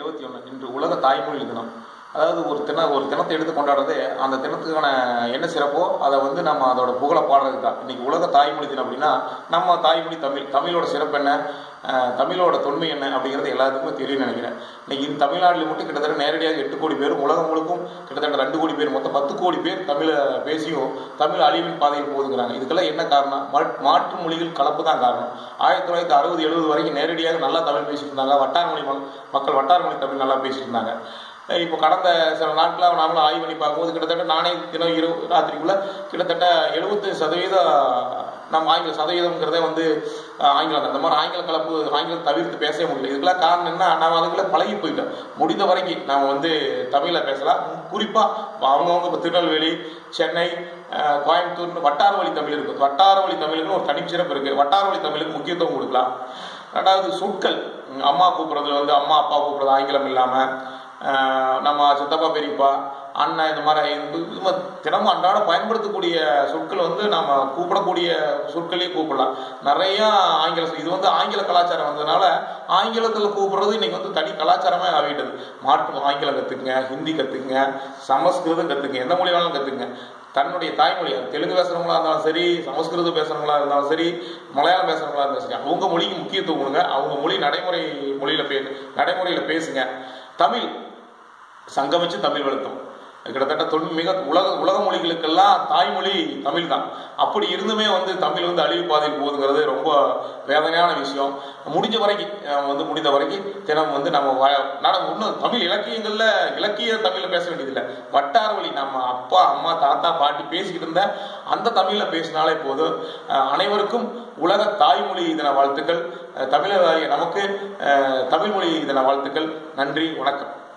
இருபத்தி ஒன்று இன்று உலக தாய்மொழி தினம் அதாவது ஒரு தின ஒரு தினத்தை எடுத்து கொண்டாடுறது அந்த தினத்துக்கான என்ன சிறப்போ அதை வந்து நம்ம அதோட புகழ பாடுறது தான் இன்னைக்கு உலக தாய்மொழி தினம் அப்படின்னா நம்ம தாய்மொழி தமிழ் தமிழோட சிறப்பு என்ன அஹ், தமிழோட தொன்மை என்ன அப்படிங்கிறது எல்லாத்துக்குமே தெரியும் நினைக்கிறேன் இன்னைக்கு இந்த தமிழ்நாட்டில் மட்டும் கிட்டத்தட்ட நேரடியாக எட்டு கோடி பேர் உலகம் முழுக்கும் கிட்டத்தட்ட ரெண்டு கோடி பேர் மொத்தம் பத்து கோடி பேர் தமிழை பேசியும் தமிழ் அழிவின் பாதையில் போதுங்கிறாங்க இதுக்கெல்லாம் என்ன காரணம் மா- மாற்று மொழிகள் கலப்பு தான் காரணம் ஆயிரத்தி தொள்ளாயிரத்தி அறுபது எழுபது வரைக்கும் நேரடியாக நல்லா தமிழ் பேசிட்டு இருந்தாங்க வட்டார மொழி ம- மக்கள் வட்டார மொழி தமிழ் நல்லா பேசிட்டு இருந்தாங்க அஹ் இப்போ கடந்த சில நாட்களாக நாமளும் ஆய்வு பண்ணி பார்க்கும்போது கிட்டத்தட்ட நானே தினம் இரவு ராத்திரிக்குள்ள கிட்டத்தட்ட எழுபத்தி சதவீத நம்ம ஆங்கில சதவீதம்ங்கிறதே வந்து அஹ், ஆங்கிலம் தான் இந்த மாதிரி ஆங்கில கலப்பு ஆங்கிலம் தவிர்த்து பேசவே முடியல இதுக்கெல்லாம் காரணம் என்ன நம்ம அதுக்குள்ள பழகி போயிட்டோம் முடிந்த வரைக்கும் நாம வந்து தமிழில் பேசலாம் குறிப்பாக அவங்கவுங்க இப்போ திருநெல்வேலி சென்னை அஹ், கோயம்புத்தூர்னு வட்டார வழி தமிழ் இருக்கு வட்டார வழி தமிழுக்குன்னு ஒரு தனிச்சிறப்பு இருக்கு வட்டார வழி தமிழுக்கு முக்கியத்துவம் கொடுக்கலாம் ரெண்டாவது சொற்கள் உம், அம்மா கூப்பிடுறதுல வந்து அம்மா அப்பா கூப்பிடுறது ஆங்கிலம் இல்லாமல் நம்ம சித்தப்பா பெரியப்பா அண்ணன் இந்த மாதிரி இது இது தினமும் அன்றாட பயன்படுத்தக்கூடிய சொற்கள் வந்து நம்ம கூப்பிடக்கூடிய சொற்களையும் கூப்பிடலாம் நிறைய ஆங்கில சொ- இது வந்து ஆங்கில கலாச்சாரம் வந்ததுனால ஆங்கிலத்தில் கூப்பிடுறது இன்னைக்கு வந்து தனி கலாச்சாரமே ஆகிட்டது மாற்று ஆங்கிலம் கற்றுக்குங்க ஹிந்தி கற்றுக்குங்க சமஸ்கிருதம் கற்றுக்குங்க எந்த மொழி வேணாலும் கற்றுக்குங்க தன்னுடைய தாய்மொழி அது தெலுங்கு பேசுறவங்களா இருந்தாலும் சரி சமஸ்கிருதம் பேசுறவங்களா இருந்தாலும் சரி மலையாளம் பேசுறவங்களா இருந்தாலும் சரி அவங்க மொழிக்கு முக்கியத்துவம் கொடுங்க அவங்க மொழி நடைமுறை மொழியில பே நடைமுறையில பேசுங்க தமிழ் சங்கமிச்சு தமிழ் வளர்த்தோம் கிட்டத்தட்ட தொன் மிக உலக உலக மொழிகளுக்கெல்லாம் தாய்மொழி தமிழ் தான் அப்படி இருந்துமே வந்து தமிழ் வந்து அழிவு பாதையில் போகுதுங்கிறது ரொம்ப வேதனையான விஷயம் முடிஞ்ச வரைக்கும் அஹ், வந்து முடிந்த வரைக்கும் தினம் வந்து நம்ம வ- நான் இன்னும் தமிழ் இலக்கியங்கள்ல இலக்கிய தமிழ்ல பேச வேண்டியதில்லை வட்டார வழி நம்ம அப்பா அம்மா தாத்தா பாட்டி பேசிக்கிட்டு இருந்த அந்த தமிழ்ல பேசினாலே போதும் அஹ், அனைவருக்கும் உலக தாய்மொழி தின வாழ்த்துக்கள் அஹ், தமிழராகிய நமக்கு அஹ், தமிழ் மொழி தின வாழ்த்துக்கள் நன்றி வணக்கம்